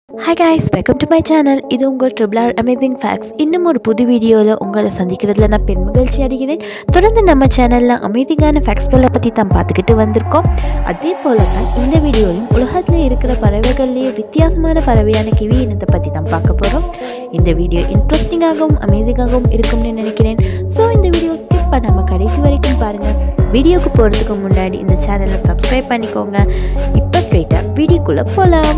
hi guys welcome to my channel இது உங்கள் ட்ரிபிளார் amazing facts இன்னும் ஒரு புது வீடியோவில் உங்களை சந்திக்கிறதுல நான் பெண் மகிழ்ச்சி அடைகிறேன் தொடர்ந்து நம்ம சேனலில் அமேசிங்கான ஃபேக்ட்ஸ்களை பற்றி தான் பார்த்துக்கிட்டு வந்திருக்கோம் அதே போல தான் இந்த வீடியோலையும் உலகத்தில் இருக்கிற பறவைகள்லேயே வித்தியாசமான பறவையான கிவி இனத்தை பற்றி தான் பார்க்க போகிறோம் இந்த வீடியோ இன்ட்ரெஸ்டிங்காகவும் அமேசிங்காகவும் இருக்கும்னு நினைக்கிறேன் ஸோ இந்த வீடியோ ஸ்கிப் பண்ணாமல் கடைசி வரைக்கும் பாருங்கள் வீடியோக்கு போகிறதுக்கு முன்னாடி இந்த சேனலை சப்ஸ்கிரைப் பண்ணிக்கோங்க இப்போ ஸ்ட்ரெயிட்டாக வீடியோக்குள்ளே போகலாம்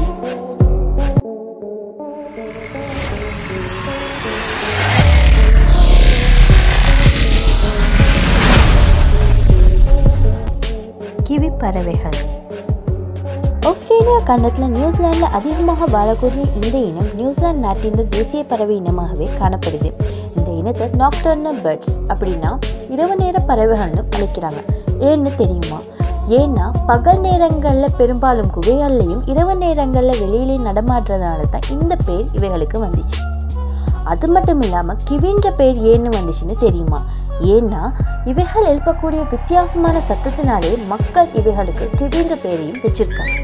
கிவி பறவைகள் ஆஸ்திரேலியா கண்டத்தில் நியூசிலாந்தில் அதிகமாக வாழக்கூடிய இந்த இனம் நியூசிலாந்து நாட்டின் தேசிய பறவை இனமாகவே காணப்படுது இந்த இனத்தை நாக்டர்னல் பேர்ட்ஸ் அப்படின்னா இரவு நேர பறவைகள்னு அழைக்கிறாங்க ஏன்னு தெரியுமா ஏன்னா பகல் நேரங்களில் பெரும்பாலும் குகைகள்லையும் இரவு நேரங்களில் வெளியிலே நடமாடுறதுனால தான் இந்த பேர் இவைகளுக்கு வந்துச்சு அது மட்டும் இல்லாமல் கிவின்ற பேர் ஏன்னு வந்துச்சுன்னு தெரியுமா ஏன்னா இவைகள் எழுப்பக்கூடிய வித்தியாசமான சத்தத்தினாலே மக்கள் இவைகளுக்கு கிவின்ற பேரையும் வச்சிருக்காங்க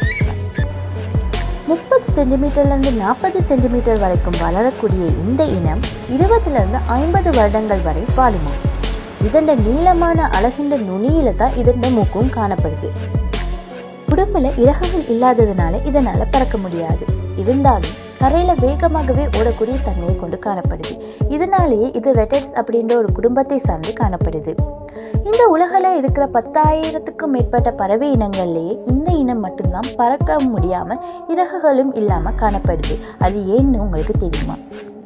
முப்பது சென்டிமீட்டர்லேருந்து நாற்பது சென்டிமீட்டர் வரைக்கும் வளரக்கூடிய இந்த இனம் இருபதுலேருந்து ஐம்பது வருடங்கள் வரை வாழுமா இதண்ட நீளமான அழகின்ற நுனியில தான் இதண்ட மூக்கும் காணப்படுது உடம்புல இறகுகள் இல்லாததுனால இதனால பறக்க முடியாது இருந்தாலும் தரையில வேகமாகவே ஓடக்கூடிய தன்மையை கொண்டு காணப்படுது இதனாலேயே இது ரெட்டட்ஸ் அப்படின்ற ஒரு குடும்பத்தை சார்ந்து காணப்படுது இந்த உலகில் இருக்கிற பத்தாயிரத்துக்கும் மேற்பட்ட பறவை இனங்கள்லேயே இந்த இனம் மட்டும்தான் பறக்க முடியாம இறகுகளும் இல்லாம காணப்படுது அது ஏன்னு உங்களுக்கு தெரியுமா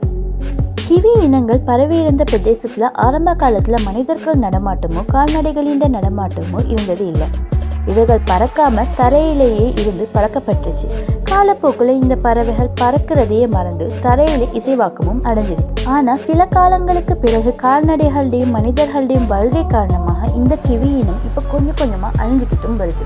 கிவி இனங்கள் பரவியிருந்த பிரதேசத்தில் ஆரம்ப காலத்தில் மனிதர்கள் நடமாட்டமோ கால்நடைகளின் நடமாட்டமோ இருந்தது இல்லை இவைகள் பறக்காம தரையிலேயே இருந்து பறக்கப்பட்டுச்சு காலப்போக்கில் இந்த பறவைகள் பறக்கிறதையே மறந்து தரையில இசைவாக்கமும் அடைஞ்சிருச்சு ஆனா சில காலங்களுக்கு பிறகு கால்நடைகளுடையும் மனிதர்களுடையும் வருகை காரணமாக இந்த கிவி இனம் இப்போ கொஞ்சம் கொஞ்சமா அழிஞ்சுக்கிட்டும் வருது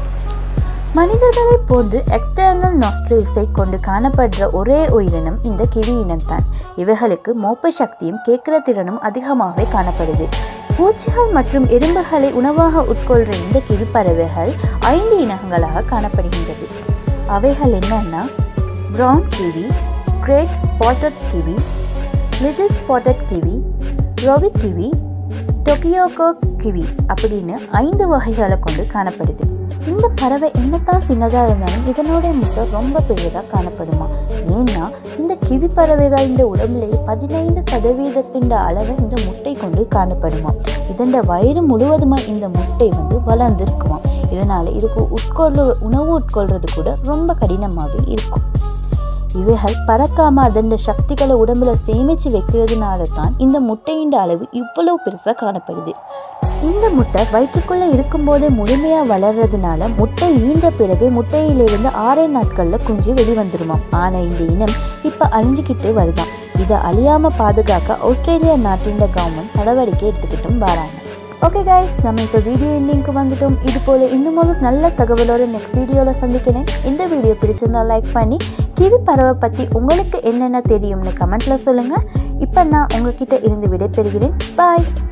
மனிதர்களை போன்று எக்ஸ்டர்னல் நாஸ்ட்ரில்ஸை கொண்டு காணப்படுற ஒரே உயிரினம் இந்த கிவி இனம்தான் இவைகளுக்கு மோப்ப சக்தியும் கேட்கிற திறனும் அதிகமாகவே காணப்படுது பூச்சிகள் மற்றும் எறும்புகளை உணவாக உட்கொள்கிற இந்த கிவி பறவைகள் ஐந்து இனங்களாக காணப்படுகின்றது அவைகள் என்னன்னா brown kiwi great spotted kiwi little spotted kiwi rowi kiwi tokoeka kiwi அப்படின்னு ஐந்து வகைகளை கொண்டு காணப்படுது இந்த பறவை என்னத்தான் சின்னதாக இருந்தாலும் இதனோட முட்டை ரொம்ப பெரியதாக காணப்படுமா ஏன்னா இந்த கிவி பறவைகள் இந்த உடம்புலேயே பதினைந்து சதவீதத்தின் அளவை இந்த முட்டை கொண்டு காணப்படுமா இதன் வயிறு முழுவதுமாக இந்த முட்டை வந்து வளர்ந்துருக்குமா இதனால் இதுக்கு உட்கொள்ள உணவு உட்கொள்றது கூட ரொம்ப கடினமாகவே இருக்கும் இவைகள் பறக்காம அதன் சக்திகளை உடம்புல சேமிச்சு வைக்கிறதுனால தான் இந்த முட்டையின் அளவு இவ்வளவு பெருசா காணப்படுது இந்த முட்டை வயிற்றுக்குள்ள இருக்கும்போதே முழுமையா வளர்றதுனால முட்டை ஈன்ற பிறகு முட்டையிலிருந்து ஆறே நாட்கள்ல குஞ்சு வெளிவந்துருமாம் ஆனா இந்த இனம் இப்ப அழிஞ்சுக்கிட்டு வருதாம் இதை அழியாம பாதுகாக்க ஆஸ்திரேலியா நாட்டின் கவர்மெண்ட் நடவடிக்கை எடுத்துக்கிட்டும் வராங்க ஓகே கைஸ் நம்ம இப்போ வீடியோ எண்டிங்க்கு வந்துட்டோம் இது போல் இன்னும் ஒரு நல்ல தகவலோட நெக்ஸ்ட் வீடியோவில் சந்திக்கிறேன் இந்த வீடியோ பிடிச்சிருந்தா லைக் பண்ணி கிவி பறவை பற்றி உங்களுக்கு என்னென்ன தெரியும்னு கமெண்ட்டில் சொல்லுங்கள் இப்போ நான் உங்ககிட்ட இருந்து விடைபெறுகிறேன் பாய்